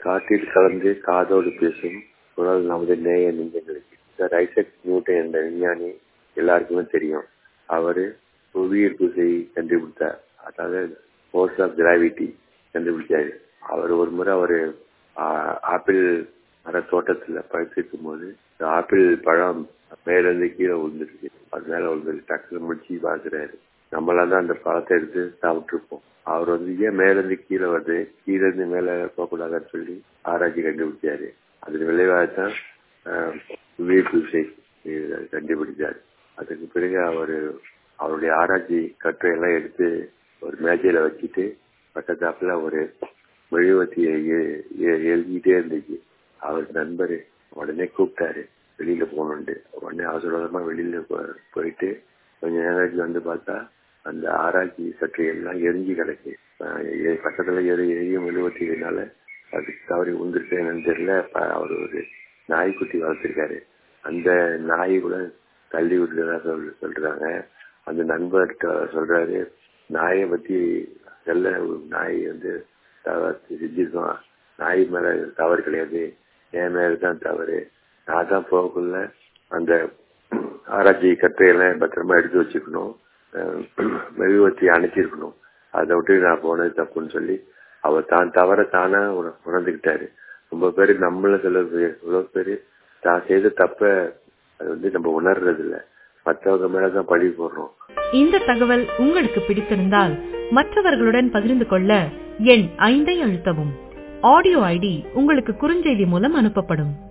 காற்றில் கலந்து காதோடு பேசும் குரல் நமது நேய நெஞ்சங்களுக்கு சார் ஐசக் நியூட்டன் என்ற விஞ்ஞானி எல்லாருக்குமே தெரியும் அவரு புவியீர்ப்பு விசையை கண்டுபிடித்தார் அதாவது ஃபோர்ஸ் ஆஃப் கிராவிட்டி கண்டுபிடிச்சாரு அவர் ஒரு முறை அவரு ஆப்பிள் மர தோட்டத்துல பழுத்திருக்கும் போது இந்த ஆப்பிள் பழம் மேல இருந்து கீழே விழுந்துருக்கு அது மேல விழுந்து டக்குனு முடிச்சு பாக்குறாரு நம்மளாம் தான் அந்த பழத்தை எடுத்து சாப்பிட்டுருப்போம் அவர் வந்து ஏன் மேல இருந்து கீழே வருது கீழே இருந்து மேல போகக்கூடாதுன்னு சொல்லி ஆராய்ச்சி கண்டுபிடிச்சாரு அதன் விளைவாகத்தான் உயிர்ப்பு விசை கண்டுபிடிச்சாரு அதுக்கு பிறகு அவரு அவருடைய ஆராய்ச்சி கட்டுரையெல்லாம் எடுத்து ஒரு மேஜையில வச்சுட்டு பக்கத்தாப்புல ஒரு மெழுகுவத்தியை எழுதிட்டே இருந்துச்சு அவர் நண்பர் உடனே கூப்பிட்டாரு வெளியில போகணுன்ட்டு உடனே அவசரமா வெளியில போயிட்டு கொஞ்ச நேரம் வந்து பார்த்தா அந்த ஆராய்ச்சி சற்று எல்லாம் எரிஞ்சு கிடக்கு பக்கத்துல எரி எரியும் மெழுகுவத்தினால அது தவறி உந்துருக்கு என்னன்னு தெரியல அவர் ஒரு நாய்க்குட்டி வளர்த்திருக்காரு அந்த நாய் கூட தள்ளி விட்டுறதா சொல் சொல்றாங்க அந்த நண்பர்கிட்ட சொல்றாரு நாயை பத்தி செல்ல நாய் வந்து செஞ்சிருக்கோம் நாய் மேல தவறு கிடையாது என் மேலதான் தவறு நான் தான் போகக்குள்ள அந்த ஆராய்ச்சி கற்றையெல்லாம் பத்திரமா எடுத்து வச்சுக்கணும் மெழுகுவத்தி அணைச்சிருக்கணும் அதை விட்டு நான் போனது தப்புன்னு சொல்லி அவர் தான் தவற தானே உணர்ந்துகிட்டாரு ரொம்ப பேரு நம்மள சில இவ்வளவு பேரு தான் செய்த தப்ப அது வந்து நம்ம உணர்றது இல்ல மற்றவங்க மேலதான் பழி போடுறோம் இந்த தகவல் உங்களுக்கு பிடித்திருந்தால் மற்றவர்களுடன் பகிர்ந்து கொள்ள எண் ஐந்தை அழுத்தவும் ஆடியோ ஐடி உங்களுக்கு குறுஞ்செய்தி மூலம் அனுப்பப்படும்